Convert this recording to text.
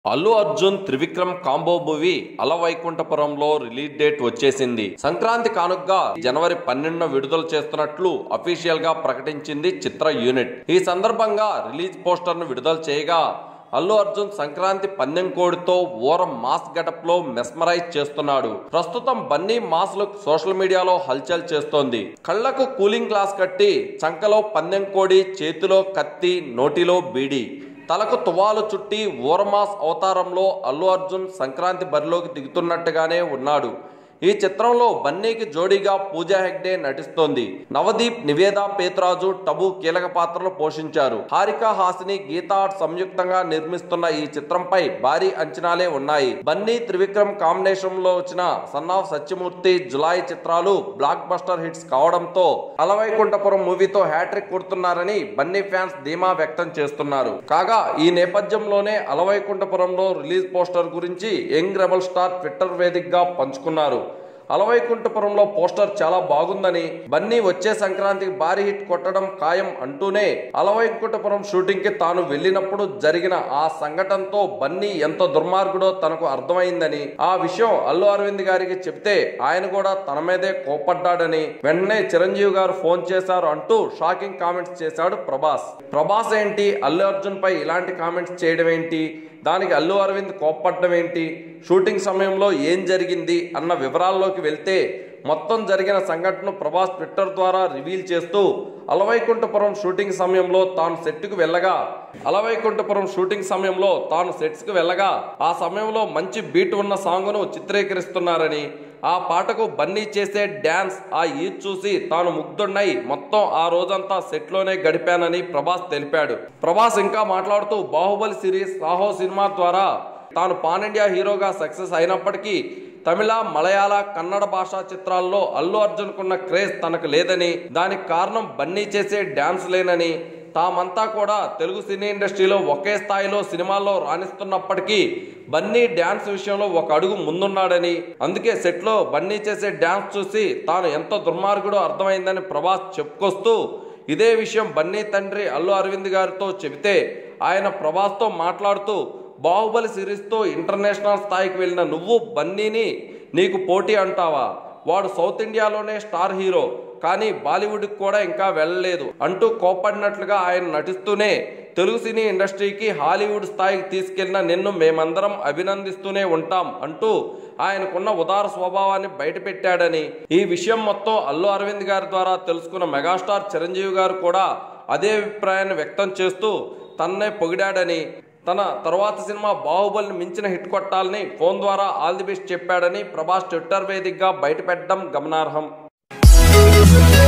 Allu Arjun Trivikram combo movie Ala Vaikunthapurramuloo release date వచ్చేసింది సంక్రాంతి కానుకగా జనవరి పన్నెండున విడుదల చేస్తున్నట్లు అఫీషియల్ గా ప్రకటించింది చిత్ర యూనిట్ ఈ సందర్భంగా రిలీజ్ పోస్టర్ ను విడుదల చేయగా అల్లు అర్జున్ సంక్రాంతి పందెం కోడితో ఓరం మాస్ గెటప్ లో మెస్మరైజ్ చేస్తున్నాడు ప్రస్తుతం బన్నీ మాస్ లుక్ సోషల్ మీడియాలో హల్చల్ చేస్తోంది కళ్లకు కూలింగ్ గ్లాస్ కట్టి చంకలో పందెం కోడి చేతిలో కత్తి నోటిలో బీడి తలకు తువాలు చుట్టి ఓరమాస్ అవతారంలో అల్లు అర్జున్ సంక్రాంతి బరిలోకి దిగుతున్నట్టుగానే ఉన్నాడు ఈ చిత్రంలో బన్నీకి జోడీగా పూజా హెగ్డే నటిస్తోంది నవదీప్ నివేదా పేతురాజు టబు కీలక పాత్రలు పోషించారు హారిక హాసిని గీతా ఆర్ట్ సంయుక్తంగా నిర్మిస్తున్న ఈ చిత్రంపై భారీ అంచనాలే ఉన్నాయి బన్నీ త్రివిక్రమ్ కాంబినేషన్ లో వచ్చిన సన్ ఆఫ్ సత్యమూర్తి జులాయి చిత్రాలు బ్లాక్ బస్టర్ హిట్స్ కావడంతో అలవైకుంఠపురం మూవీతో హ్యాట్రిక్ కొడుతున్నారని బన్నీ ఫ్యాన్స్ ధీమా వ్యక్తం చేస్తున్నారు కాగా ఈ నేపథ్యంలోనే అలవైకుంఠపురంలో రిలీజ్ పోస్టర్ గురించి యంగ్ రెబల్ స్టార్ ట్విట్టర్ వేదికగా పంచుకున్నారు అలవైకుంఠపురంలో పోస్టర్ చాలా బాగుందని బన్నీ వచ్చే సంక్రాంతికి భారీ హిట్ కొట్టడం ఖాయం అంటూనే అలవైకుంఠపురం షూటింగ్ కి తాను వెళ్ళినప్పుడు జరిగిన ఆ సంఘటనతో బన్నీ ఎంత దుర్మార్గుడో తనకు అర్థమైందని ఆ విషయం అల్లు అరవింద్ గారికి చెప్తే ఆయన కూడా తన మీదే కోపడ్డాడని వెంటనే చిరంజీవి గారు ఫోన్ చేశారు అంటూ షాకింగ్ కామెంట్స్ చేశాడు ప్రభాస్ ప్రభాస్ ఏంటి అల్లు అర్జున్ పై ఇలాంటి కామెంట్స్ చేయడం ఏంటి దానికి అల్లు అరవింద్ కోప్పడడం ఏంటి షూటింగ్ సమయంలో ఏం జరిగింది అన్న వివరాల్లోకి వెళ్తే మొత్తం జరిగిన సంఘటన ప్రభాస్ ట్విట్టర్ ద్వారా రివీల్ చేస్తూ అలవైకుంఠపురం షూటింగ్ సమయంలో తాను సెట్కు వెళ్ళగా అలవైకుంఠపురం షూటింగ్ సమయంలో తాను సెట్స్కి వెళ్ళగా ఆ సమయంలో మంచి బీట్ ఉన్న సాంగ్ను చిత్రీకరిస్తున్నారని ఆ పాటకు బన్నీ చేసే డ్యాన్స్ ఆ ఈద్ చూసి తాను ముగ్ధున్నై మొత్తం ఆ రోజంతా సెట్లోనే గడిపానని ప్రభాస్ తెలిపాడు ప్రభాస్ ఇంకా మాట్లాడుతూ బాహుబలి సిరీస్ సాహో సినిమా ద్వారా తాను పాన్ ఇండియా హీరోగా సక్సెస్ అయినప్పటికీ తమిళ మలయాళ కన్నడ భాషా చిత్రాల్లో అల్లు అర్జున్కున్న క్రేజ్ తనకు లేదని దానికి కారణం బన్నీ చేసే డ్యాన్స్ లేనని తామంతా కూడా తెలుగు సినీ ఇండస్ట్రీలో ఒకే స్థాయిలో సినిమాల్లో రాణిస్తున్నప్పటికీ బన్నీ డ్యాన్స్ విషయంలో ఒక అడుగు ముందున్నాడని అందుకే సెట్లో బన్నీ చేసే డ్యాన్స్ చూసి తాను ఎంత దుర్మార్గుడో అర్థమైందని ప్రభాస్ చెప్పుకొస్తూ ఇదే విషయం బన్నీ తండ్రి అల్లు అరవింద్ గారితో చెబితే ఆయన ప్రభాస్తో మాట్లాడుతూ బాహుబలి సిరీస్తో ఇంటర్నేషనల్ స్థాయికి వెళ్ళిన నువ్వు బన్నీని నీకు పోటీ అంటావా వాడు సౌత్ ఇండియాలోనే స్టార్ హీరో కానీ బాలీవుడ్కి కూడా ఇంకా వెళ్ళలేదు అంటూ కోప్పడినట్లుగా ఆయన నటిస్తూనే తెలుగు సినీ ఇండస్ట్రీకి హాలీవుడ్ స్థాయికి తీసుకెళ్లిన నిన్ను మేమందరం అభినందిస్తూనే ఉంటాం అంటూ ఆయనకున్న ఉదార స్వభావాన్ని బయటపెట్టాడని ఈ విషయం మొత్తం అల్లు అరవింద్ గారి ద్వారా తెలుసుకున్న మెగాస్టార్ చిరంజీవి గారు కూడా అదే అభిప్రాయాన్ని వ్యక్తం చేస్తూ తన్నే పొగిడాడని తన తర్వాత సినిమా బాహుబలిని మించిన హిట్ కొట్టాలని ఫోన్ ద్వారా ఆల్ ది బెస్ట్ చెప్పాడని ప్రభాస్ ట్విట్టర్ వేదికగా బయటపెట్టడం గమనార్హం